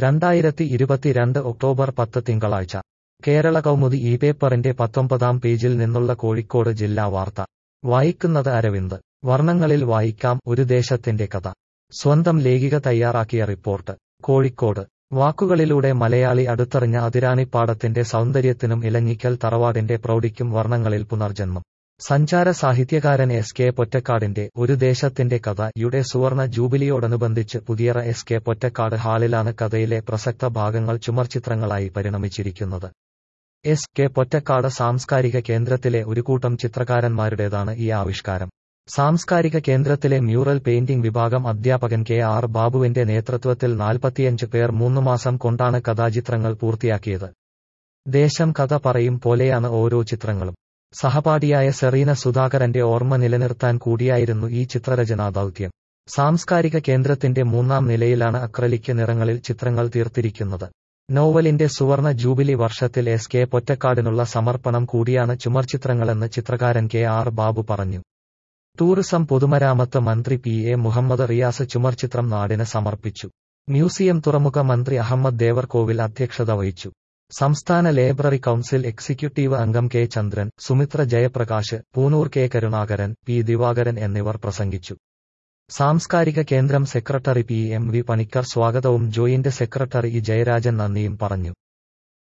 രണ്ടായിരത്തി ഇരുപത്തിരണ്ട് ഒക്ടോബർ പത്ത് തിങ്കളാഴ്ച കേരള കൗമുദി ഈ പേപ്പറിന്റെ പത്തൊമ്പതാം പേജിൽ നിന്നുള്ള കോഴിക്കോട് ജില്ലാ വാർത്ത വായിക്കുന്നത് അരവിന്ദ് വർണ്ണങ്ങളിൽ വായിക്കാം ഒരു ദേശത്തിന്റെ കഥ സ്വന്തം ലേഖിക തയ്യാറാക്കിയ റിപ്പോർട്ട് കോഴിക്കോട് വാക്കുകളിലൂടെ മലയാളി അടുത്തറിഞ്ഞ അതിരാണിപ്പാടത്തിന്റെ സൗന്ദര്യത്തിനും ഇലഞ്ഞിക്കൽ തറവാടിന്റെ പ്രൗഢിക്കും വർണ്ണങ്ങളിൽ പുനർജന്മം സഞ്ചാര സാഹിത്യകാരൻ എസ് കെ പൊറ്റക്കാടിന്റെ ഒരു ദേശത്തിന്റെ കഥ യുടെ സുവർണ ജൂബിലിയോടനുബന്ധിച്ച് പുതിയറ എസ് കെ പൊറ്റക്കാട് ഹാളിലാണ് കഥയിലെ പ്രസക്ത ഭാഗങ്ങൾ ചുമർചിത്രങ്ങളായി പരിണമിച്ചിരിക്കുന്നത് എസ് കെ പൊറ്റക്കാട് സാംസ്കാരിക കേന്ദ്രത്തിലെ ഒരു കൂട്ടം ചിത്രകാരന്മാരുടേതാണ് ഈ ആവിഷ്കാരം സാംസ്കാരിക കേന്ദ്രത്തിലെ മ്യൂറൽ പെയിന്റിംഗ് വിഭാഗം അധ്യാപകൻ കെ ആർ ബാബുവിന്റെ നേതൃത്വത്തിൽ നാൽപ്പത്തിയഞ്ച് പേർ മൂന്ന് മാസം കൊണ്ടാണ് കഥാചിത്രങ്ങൾ പൂർത്തിയാക്കിയത് ദേശം കഥ പറയും പോലെയാണ് ഓരോ ചിത്രങ്ങളും സഹപാഠിയായ സെറീന സുധാകരന്റെ ഓർമ്മ നിലനിർത്താൻ കൂടിയായിരുന്നു ഈ ചിത്രരചനാ ദൗത്യം സാംസ്കാരിക കേന്ദ്രത്തിന്റെ മൂന്നാം നിലയിലാണ് അക്രലിക്ക് നിറങ്ങളിൽ ചിത്രങ്ങൾ തീർത്തിരിക്കുന്നത് നോവലിന്റെ സുവർണ ജൂബിലി വർഷത്തിൽ എസ് കെ പൊറ്റക്കാടിനുള്ള സമർപ്പണം കൂടിയാണ് ചുമർചിത്രങ്ങളെന്ന് ചിത്രകാരൻ കെ ആർ ബാബു പറഞ്ഞു ടൂറിസം പൊതുമരാമത്ത് മന്ത്രി പി എ മുഹമ്മദ് റിയാസ് ചുമർചിത്രം നാടിന് സമർപ്പിച്ചു മ്യൂസിയം തുറമുഖ മന്ത്രി അഹമ്മദ് ദേവർകോവിൽ അധ്യക്ഷത വഹിച്ചു സംസ്ഥാന ലൈബ്രറി കൌൺസിൽ എക്സിക്യൂട്ടീവ് അംഗം K Chandran Sumithra Jayaprakash Poonoor K Karunakaran P Divakaran എന്നിവർ പ്രസംഗിച്ചു സാംസ്കാരിക കേന്ദ്രം secretary P M V Panicker സ്വാഗതവും ജോയിന്റ് സെക്രട്ടറി ഇ ജയരാജൻ നന്ദിയും പറഞ്ഞു